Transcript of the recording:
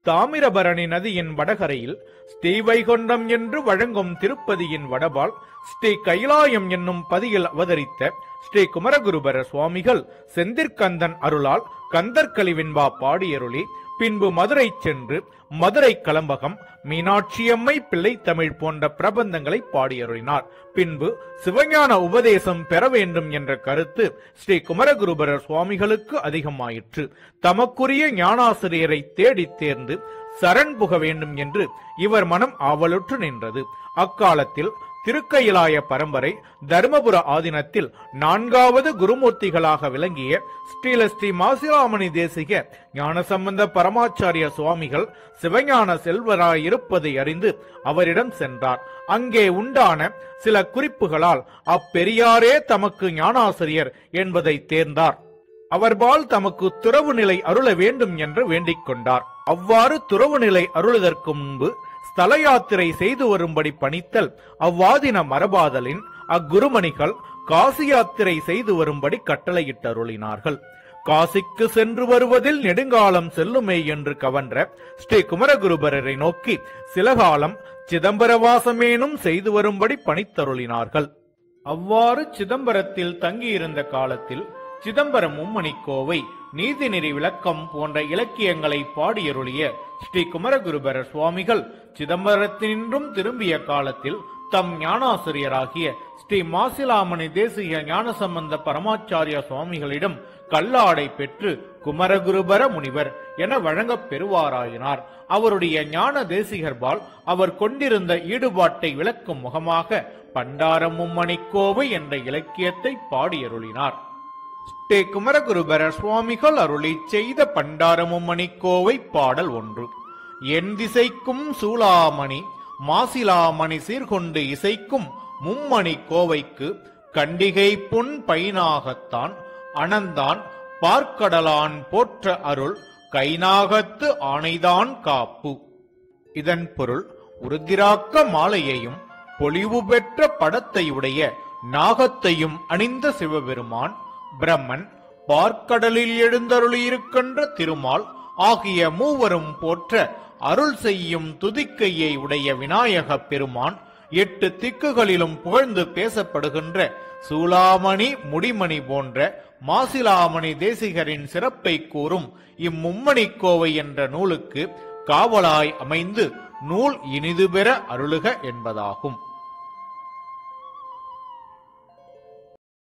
தாமிரபரணி நதியின் வடகரையில் ஸ்ரீவைகுண்டம் என்று வழங்கும் திருப்பதியின் வடபால் ஸ்ரீ கைலாயம் என்னும் பதியில் அவதரித்த ஸ்ரீ குமரகுருபர சுவாமிகள் செந்திற்கந்தன் அருளால் கந்தற்கலிவென்பா பாடியருளி பின்பு மதுரை சென்று மதுரை கலம்பகம் மீனாட்சியம்மை பிள்ளை தமிழ் போன்ற பிரபந்தங்களை பாடியருளினார் பின்பு சிவஞான உபதேசம் பெற வேண்டும் என்ற கருத்து ஸ்ரீ குமரகுருபரர் சுவாமிகளுக்கு அதிகமாயிற்று தமக்குரிய ஞானாசிரியரை தேடித் தேர்ந்து சரண் புக வேண்டும் என்று இவர் மனம் ஆவலுற்று நின்றது அக்காலத்தில் திருக்கயிலாய பரம்பரை தருமபுர ஆதீனத்தில் நான்காவது குருமூர்த்திகளாக விளங்கிய ஸ்ரீல ஸ்ரீ மாசிலாமணி தேசிக ஞானசம்பந்த பரமாச்சாரிய சுவாமிகள் சிவஞான செல்வராய் இருப்பதை அறிந்து அவரிடம் சென்றார் அங்கே உண்டான சில குறிப்புகளால் அப்பெரியாரே தமக்கு ஞானாசிரியர் என்பதை தேர்ந்தார் அவர்பால் தமக்கு துறவு நிலை அருள வேண்டும் என்று வேண்டிக் கொண்டார் அவ்வாறு துறவு நிலை அருளுதற்கு முன்பு ஸ்தல யாத்திரை செய்து வரும்படி பணித்தல் அவ்வாதின மரபாதலின் அக்குருமணிகள் காசி யாத்திரை செய்து வரும்படி கட்டளையிட்டருளினார்கள் காசிக்கு சென்று வருவதில் நெடுங்காலம் செல்லுமே என்று கவன்ற ஸ்ரீ குமரகுருபரரை நோக்கி சில காலம் சிதம்பரவாசமேனும் செய்து வரும்படி பணித்தருளினார்கள் அவ்வாறு சிதம்பரத்தில் தங்கியிருந்த காலத்தில் சிதம்பரம் மும்மணி கோவை நீதிநெறி விளக்கம் போன்ற இலக்கியங்களை பாடியருளிய ஸ்ரீ குமரகுருபர சுவாமிகள் சிதம்பரத்தினின்றும் திரும்பிய காலத்தில் தம் ஞானாசிரியராகிய ஸ்ரீ மாசிலாமணி தேசிய ஞானசம்பந்த பரமாச்சாரிய சுவாமிகளிடம் கல்லாடை பெற்று குமரகுருபர முனிவர் என வழங்கப் பெறுவாராயினார் அவருடைய ஞான தேசிகர்பால் அவர் கொண்டிருந்த ஈடுபாட்டை விளக்கும் முகமாக பண்டாரம் மும்மணிக்கோவை என்ற இலக்கியத்தை பாடியருளினார் ஸ்ரீ குமரகுருபர சுவாமிகள் அருளி செய்த பண்டாரமும்மணிக்கோவை பாடல் ஒன்று என் திசைக்கும் சூளாமணி மாசிலாமணி சீர்கொண்டு இசைக்கும் மும்மணி கோவைக்கு கண்டிகை பொன் பைனாகத்தான் அனந்தான் பார்க்கடலான் போற்ற அருள் கைநாகத்து ஆணைதான் காப்பு இதன் பொருள் உருதிராக்க மாலையையும் பொலிவு பெற்ற படத்தையுடைய நாகத்தையும் அணிந்த சிவபெருமான் பிரம்மன் பார்க்கடலில் எழுந்தருளியிருக்கின்ற திருமால் ஆகிய மூவரும் போற்ற அருள் செய்யும் துதிக்கையை உடைய விநாயகப் பெருமான் எட்டு திக்குகளிலும் புகழ்ந்து பேசப்படுகின்ற சூளாமணி முடிமணி போன்ற மாசிலாமணி தேசிகரின் சிறப்பை கூறும் இம்மும்மணி கோவை என்ற நூலுக்கு காவலாய் அமைந்து நூல் இனிது பெற அருளுக என்பதாகும்